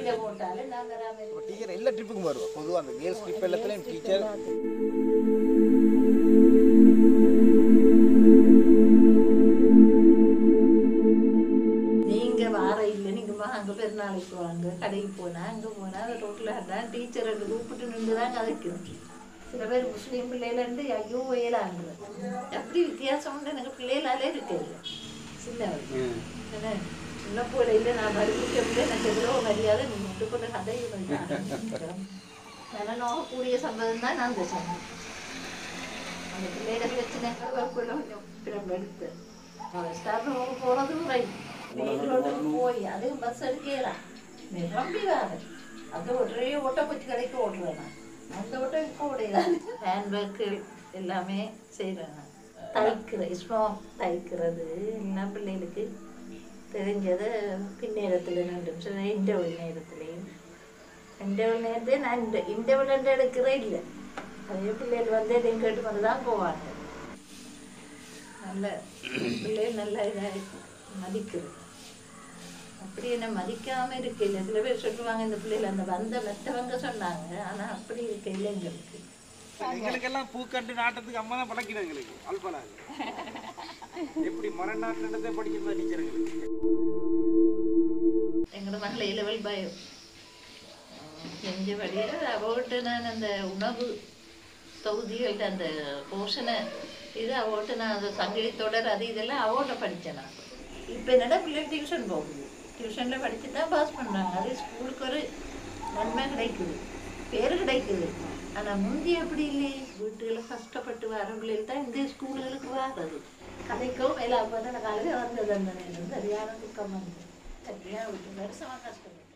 இங்கே போட்டாலும் நான் வராமல் டீச்சர் எல்லா ட்ரிப்புக்கும் வருவோம் பொதுவாக அந்த கேர்ள்ஸ் ட்ரிப் எல்லாத்துலேயும் டீச்சர் நீங்க வார இல்லை நீங்க வா அங்க பெருநாளைக்கு வாங்க கடைக்கு போனா அங்க போனா ரோட்ல அதான் டீச்சர் ரெண்டு கூப்பிட்டு நின்று தான் கதைக்கணும் சில பேர் முஸ்லீம் பிள்ளையில இருந்து ஐயோ ஏலாங்க எப்படி வித்தியாசம் உண்டு எனக்கு பிள்ளைகளாலே இருக்காது சின்ன என்ன சின்ன பிள்ளையில நான் படிக்க முடியல எனக்கு எவ்வளோ மரியாதை நீ மட்டும் கொண்டு கதை நல்லா நோக்கக்கூடிய சம்பவம் தான் நான் அந்த சொன்னேன் அந்த பிள்ளையில பிரச்சனைகள் கொஞ்சம் பிறம்பெடுத்து ஸ்டாஃப் போகிறது முறை மெயிலோடு போய் அது பஸ் எடுக்கலாம் நிரம்பி வேறு அந்த ஒரே ஓட்ட பச்சு கடைக்கு ஓடுறேன் நான் அந்த ஓட்டம் இப்போ ஓடையாது ஹேண்ட்பேக்கு எல்லாமே செய்கிறேன் நான் தைக்கிற ஸ்னோ தைக்கிறது எல்லாம் பிள்ளைகளுக்கு தெரிஞ்சது பின்னேரத்தில் நின்று சில இன்டர்வல் நேரத்துலையும் இன்டர்வல் நேரத்தை நான் இந்த இன்டர்வல் எடுக்கிறே இல்லை அதே பிள்ளைகள் வந்து எதையும் கேட்டு கொண்டு தான் போவாங்க நல்ல பிள்ளைகள் நல்ல இதாக இருக்கு மதிக்குது அப்படி என்ன மதிக்காம இருக்கு இல்லை சில பேர் சொல்லுவாங்க இந்த பிள்ளைகள் அந்த வந்த மற்றவங்க சொன்னாங்க ஆனா அப்படி இருக்கு இல்லை எங்களுக்கு எங்களுக்கெல்லாம் பூக்கண்டு நாட்டத்துக்கு அம்மா தான் பழக்கிடும் எங்களுக்கு அல்பலாது எப்படி மரநாட்டினத்தை படிக்கிறதா டீச்சருங்களுக்கு எங்களோட மகள லெவல் பயம் செஞ்ச வழியில் அவர்கிட்ட நான் அந்த உணவு தொகுதிகள்ட்ட அந்த போஷனை இது அவர்கிட்ட நான் அந்த சங்கிலி தொடர் அது இதெல்லாம் அவர்கிட்ட படித்தேன் நான் இப்போ என்னடா பிள்ளை டியூஷன் போகுது டியூஷனில் படித்து தான் பாஸ் பண்ணுறாங்க அது ஸ்கூலுக்கு ஒரு நன்மை கிடைக்குது பேர் கிடைக்குது ஆனால் முந்தி அப்படி இல்லையே வீட்டுகளில் கஷ்டப்பட்டு வர பிள்ளைகள் தான் இந்த ஸ்கூலுகளுக்கு வர்றது கதைக்கும் மேலே அப்போ தான் காலையில் வந்தது அந்த நேரம் சரியான துக்கம் வந்து சரியாக விட்டு வருஷமாக கஷ்டப்பட்டு